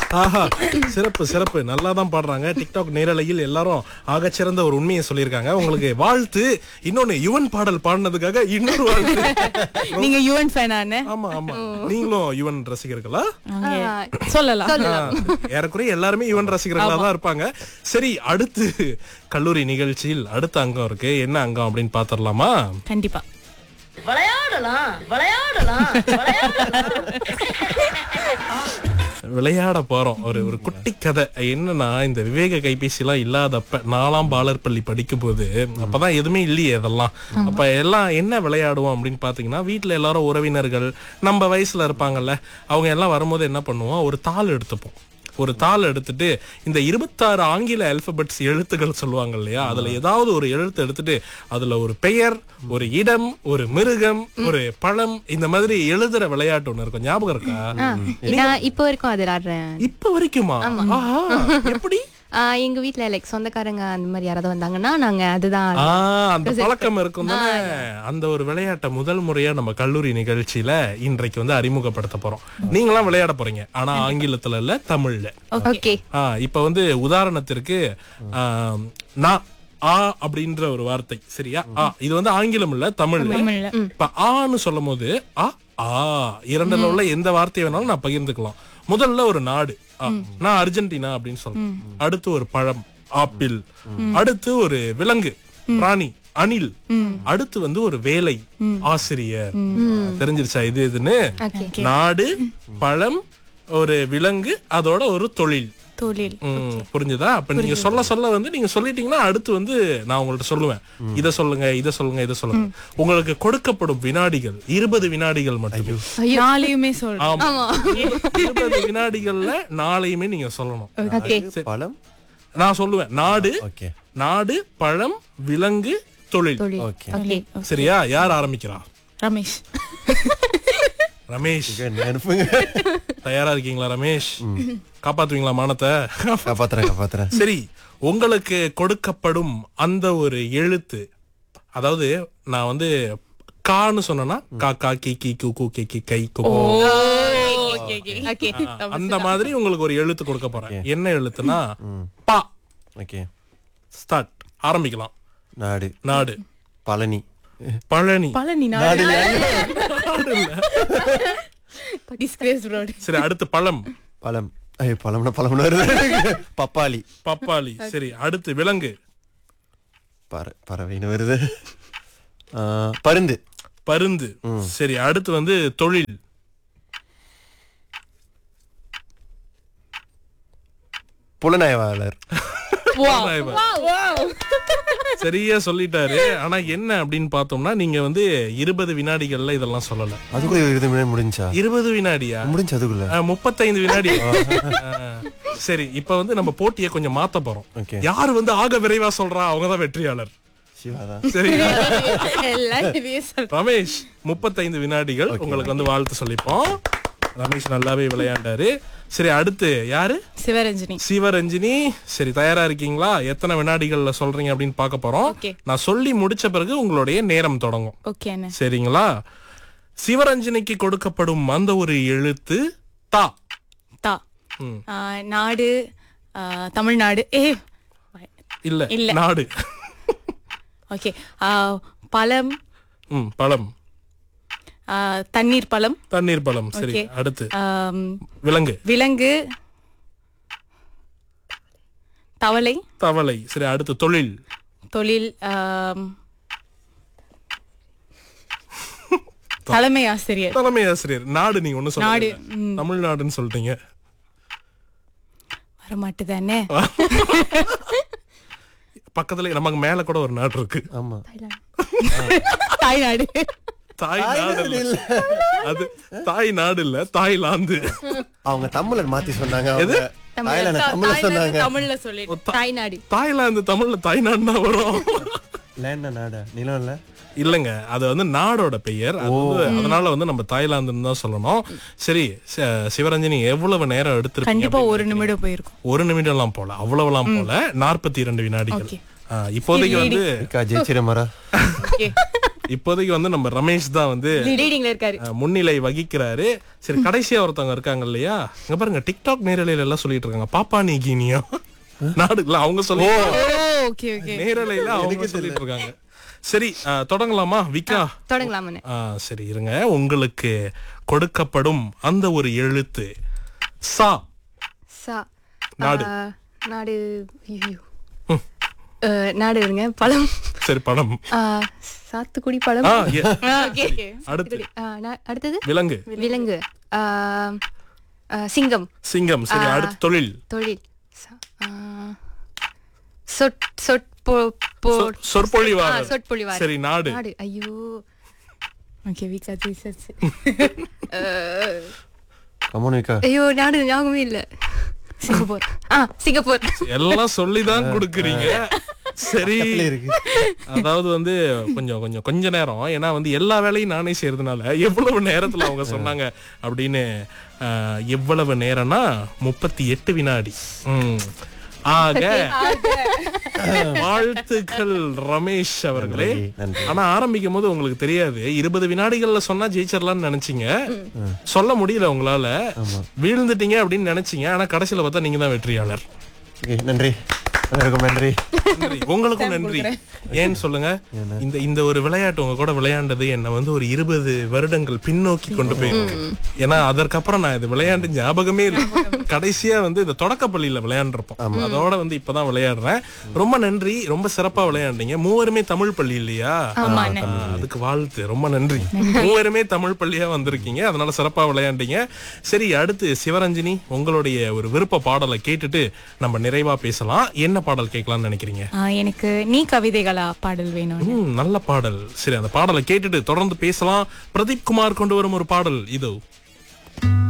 ஆஹா சிறப்பு சிறப்பு நல்லா தான் பாடுறாங்க டிக்டாக் நேரலையில் எல்லாரும் ஆகச்சிறந்த ஒரு உண்மையை சொல்லியிருக்காங்க உங்களுக்கு வாழ்த்து இன்னொன்னு யுவன் பாடல் பாடினதுக்காக இன்னொரு வாழ்த்து நீங்க யுவன் ஃபேனானே ஆமா ஆமா நீங்களும் யுவன் ரசிகர்களா சொல்லலாம் ஆ, ஏறக்குறைய எல்லாருமே யுவன் ரசிகர்களா தான் இருப்பாங்க சரி அடுத்து கல்லூரி நிகழ்ச்சியில் அடுத்த அங்கம் இருக்கு என்ன அங்கம் அப்படின்னு பாத்திரலாமா கண்டிப்பா விளையாடலாம் விளையாடலாம் விளையாடலாம் விளையாட போறோம் ஒரு ஒரு குட்டி கதை என்னன்னா இந்த விவேக கைபேசி எல்லாம் இல்லாதப்ப நாலாம் பாலர் பள்ளி படிக்கும் போது அப்பதான் எதுவுமே இல்லையே அதெல்லாம் அப்ப எல்லாம் என்ன விளையாடுவோம் அப்படின்னு பாத்தீங்கன்னா வீட்டுல எல்லாரும் உறவினர்கள் நம்ம வயசுல இருப்பாங்கல்ல அவங்க எல்லாம் வரும்போது என்ன பண்ணுவோம் ஒரு தாள் எடுத்துப்போம் ஒரு தாள் எடுத்துட்டு இந்த இருபத்தாறு ஆங்கில அல்பபெட்ஸ் எழுத்துக்கள் சொல்லுவாங்க இல்லையா அதுல ஏதாவது ஒரு எழுத்து எடுத்துட்டு அதுல ஒரு பெயர் ஒரு இடம் ஒரு மிருகம் ஒரு பழம் இந்த மாதிரி எழுதுற விளையாட்டு ஒண்ணு இருக்கும் ஞாபகம் இருக்கா நான் இப்போ வரைக்கும் அது விளாடுறேன் இப்ப வரைக்குமா ஆஹா, எப்படி ஆ, எங்க வீட்ல லைக் சொந்தக்காரங்க அந்த மாதிரி யாராவது வந்தாங்கன்னா நாங்க அதுதான் ஆ, அந்த பழக்கம் இருக்கும் தானே அந்த ஒரு விளையாட்டை முதல் முறையா நம்ம கல்லூரி நிகழ்ச்சியில இன்றைக்கு வந்து அறிமுகப்படுத்த போறோம் நீங்களாம் விளையாட போறீங்க ஆனா ஆங்கிலத்துல இல்ல தமிழ்ல ஓகே ஆ, இப்ப வந்து உதாரணத்திற்கு ஆம், நான் ஆ அப்படின்ற ஒரு வார்த்தை சரியா ஆ இது வந்து ஆங்கிலம் இல்ல தமிழ் தமிழ்ல. இப்ப ஆன்னு சொல்லும் போது ஆ ஆ இரண்டுல உள்ள எந்த வார்த்தை வேணாலும் நான் பகிர்ந்துக்கலாம் முதல்ல ஒரு நாடு ஆ, நான் அர்ஜென்டினா அப்படின்னு சொல்றேன் அடுத்து ஒரு பழம் ஆப்பிள் அடுத்து ஒரு விலங்கு பிராணி அணில் அடுத்து வந்து ஒரு வேலை ஆசிரியர் தெரிஞ்சிருச்சா இது இதுன்னு நாடு பழம் ஒரு விலங்கு அதோட ஒரு தொழில் தொழில் ம், புரிஞ்சுதா அப்ப நீங்க சொல்ல சொல்ல வந்து நீங்க சொல்லிட்டீங்கன்னா அடுத்து வந்து நான் உங்கள்ட்ட சொல்லுவேன் இத சொல்லுங்க இத சொல்லுங்க இத சொல்லுங்க உங்களுக்கு கொடுக்கப்படும் வினாடிகள் இருபது வினாடிகள் மட்டுமே நாளையுமே சொல்றேன் ஆமா இருபது வினாடிகள்ல நாளையுமே நீங்க சொல்லணும் ஓகே பழம் நான் சொல்லுவேன் நாடு ஓகே நாடு பழம் விலங்கு தொழில் தொழில் ஓகே ஓகே சரியா யார் ஆரம்பிக்கிறா ரமேஷ் ரமேஷ் அனுப்புங்க தயாரா இருக்கீங்களா ரமேஷ் காப்பாத்துவீங்களா மானத்தை காப்பாத்துறேன் காப்பாத்துறேன் சரி உங்களுக்கு கொடுக்கப்படும் அந்த ஒரு எழுத்து அதாவது நான் வந்து கான்னு சொன்னேன்னா கா கா கி கி கு கு கி கி கை கு கு. ஓகே அந்த மாதிரி உங்களுக்கு ஒரு எழுத்து கொடுக்க போறேன் என்ன எழுத்துனா பா ஓகே ஸ்டார்ட் ஆரம்பிக்கலாம் நாடு நாடு பழனி பழனி பழனி நாடு டிஸ்கிரேஸ் ரோடு சரி அடுத்து பழம் பழம் ஐயோ பழம்னா பழம்னு வருது பப்பாளி பப்பாளி சரி அடுத்து விலங்கு பற பறவைன்னு வருது ஆ, பருந்து பருந்து சரி அடுத்து வந்து தொழில் புலனாய்வாளர் சரியா சொல்லிட்டாரு ஆனா என்ன அப்படின்னு பார்த்தோம்னா நீங்க வந்து இருபது வினாடிகள்ல இதெல்லாம் சொல்லல அதுக்குள்ள இருபது மினிட் முடிஞ்சா இருபது வினாடியா முடிஞ்சு அதுக்குள்ள ஆ, முப்பத்தைந்து வினாடி ஆ, சரி இப்ப வந்து நம்ம போட்டியை கொஞ்சம் மாத்த போறோம் Okay. யாரு வந்து ஆக விரைவா சொல்றா அவங்கதான் வெற்றியாளர் சிவாதான் சரி எல்லாம் ரமேஷ் முப்பத்தைந்து வினாடிகள் உங்களுக்கு வந்து வாழ்த்து சொல்லிப்போம் ரமேஷ் நல்லாவே விளையாண்டாரு சரி அடுத்து யாரு சிவரஞ்சனி சிவரஞ்சினி சரி தயாரா இருக்கீங்களா எத்தனை வினாடிகள்ல சொல்றீங்க அப்படின்னு பார்க்க போறோம் Okay. நான் சொல்லி முடிச்ச பிறகு உங்களுடைய நேரம் தொடங்கும் ஓகே அண்ணா சரிங்களா சிவரஞ்சனிக்கு கொடுக்கப்படும் அந்த ஒரு எழுத்து தா தா ம். ஆ, நாடு ஆ, தமிழ்நாடு ஏ இல்ல இல்ல. நாடு ஓகே பழம் ம் பழம் ஆ, தண்ணீர் பழம் தண்ணீர் பழம் சரி Okay. அடுத்து ஆம், விலங்கு விலங்கு தவளை தவளை சரி அடுத்து தொழில் தொழில் ஆம், தலைமை ஆசிரியர் தலைமை ஆசிரியர் நாடு நீங்க ஒண்ணு நாடு, சொல்லுங்க தமிழ்நாடுன்னு சொல்லிட்டீங்க வரமாட்டுதானே பக்கத்துல நமக்கு மேல கூட ஒரு நாடு இருக்கு ஆமா தாய்நாடு தாய் நாடு இல்ல அது தாய் நாடு இல்ல தாய்லாந்து அவங்க தமிழர் மாத்தி சொன்னாங்க அவங்க தாய்லாந்து தமிழ்ல சொன்னாங்க தமிழ்ல சொல்லிட்டு தாய்நாடு தாய்லாந்து தமிழ்ல தாய்நாடுனா வரும் லேண்ட நாடா நிலம் இல்ல இல்லங்க அது வந்து நாடோட பெயர் அது வந்து அதனால வந்து நம்ம தாய்லாந்துன்னு தான் சொல்லணும் சரி ச- சிவரஞ்சனி எவ்வளவு நேரம் எடுத்திருக்கீங்க கண்டிப்பா ஒரு நிமிடம் போயிருக்கும் ஒரு நிமிடம் எல்லாம் போல அவ்வளவுலாம் போல நாற்பத்தி இரண்டு வினாடிகள் Okay. ஆ, இப்போதைக்கு வந்து அக்கா ஜெயிச்சிட மரா Okay. இப்போதைக்கு வந்து நம்ம ரமேஷ் தான் வந்து லீடிங்ல இருக்காரு அஹ், முன்னிலை வகிக்கிறாரு சரி கடைசியா ஒருத்தவங்க இருக்காங்க இல்லையா இங்க பாருங்க டிக்டாக் நேரலையில எல்லாம் சொல்லிட்டு இருக்காங்க பாப்பா நீ கீனியா நாடுல அவங்க சொல்லி ஓகே ஓகே நேரலையில அவங்க சொல்லிட்டு இருக்காங்க சரி அஹ், தொடங்கலாமா விக்கா தொடங்கலாம்னு ஆ சரி இருங்க உங்களுக்கு கொடுக்கப்படும் அந்த ஒரு எழுத்து சா சா நாடு. ஆ, நாடு ஐயோ அஹ், நாடு இருங்க பழம் சரி படம் ஆ, சாத்துக்குடி பழம் ஆ எ- ஓகே அடுத்து ஆ, நா- அடுத்தது விலங்கு விலங்கு ஆ, ஆ, சிங்கம் சிங்கம் சரி அடுத்து தொழில் தொழில் ச- ஆ, சொட் சொற்பொ பொ- சொ- சொற்பொழிவாளர். ஆ, சொற்பொழிவாளர். சரி நாடு நாடு ஐயோ ஓகே வீக்கா ஜீசஸ் கமோனிக்கா ஐயோ நாடு ஞாபகமே இல்ல சிங்கப்பூர் ஆ சிங்கப்பூர் எல்லாம் சொல்லிதான் கொடுக்குறீங்க சரி இருக்கு அதாவது வந்து கொஞ்சம் கொஞ்சம் கொஞ்ச நேரம் ஏன்னா வந்து எல்லா வேலையும் நானே செய்யறதுனால எவ்வளவு நேரத்துல அவங்க சொன்னாங்க அப்படின்னு ஆஹ், எவ்வளவு நேரம்னா முப்பத்தி எட்டு வினாடி ம். ஆக வாழ்த்துக்கள் ரமேஷ் அவர்களே நன்றி, நன்றி. ஆனா ஆரம்பிக்கும் போது உங்களுக்கு தெரியாது இருபது வினாடிகள்ல சொன்னா ஜெயிச்சிடலாம்னு நினைச்சீங்க சொல்ல முடியல உங்களால வீழ்ந்துட்டீங்க அப்படின்னு நினைச்சீங்க ஆனா கடைசியில பார்த்தா நீங்க தான் வெற்றியாளர் ஓகே, நன்றி எல்லாருக்கும் நன்றி நன்றி உங்களுக்கும் நன்றி ஏன்னு சொல்லுங்க இந்த இந்த ஒரு விளையாட்டு உங்க கூட விளையாண்டது என்ன வந்து ஒரு இருபது வருடங்கள் பின்னோக்கி கொண்டு போயிருக்கு ஏன்னா அதற்கப்புறம் நான் இது விளையாண்டு ஞாபகமே இல்லை கடைசியா வந்து இந்த தொடக்க பள்ளியில விளையாண்டுருப்போம் அதோட வந்து இப்பதான் விளையாடுறேன் ரொம்ப நன்றி ரொம்ப சிறப்பா விளையாண்டீங்க மூவருமே தமிழ் பள்ளி இல்லையா ஆமா ஆ, அதுக்கு வாழ்த்து ரொம்ப நன்றி மூவருமே தமிழ் பள்ளியா வந்திருக்கீங்க அதனால சிறப்பா விளையாண்டீங்க சரி அடுத்து சிவரஞ்சனி உங்களுடைய ஒரு விருப்ப பாடலை கேட்டுட்டு நம்ம நிறைவா பேசலாம் என்ன பாடல் கேட்கலாம்னு நினைக்கிறீங்க எனக்கு நீ கவிதைகளா பாடல் வேணும் ம், நல்ல பாடல் சரி அந்த பாடலை கேட்டுட்டு தொடர்ந்து பேசலாம் பிரதீப் குமார் கொண்டு வரும் ஒரு பாடல் இதோ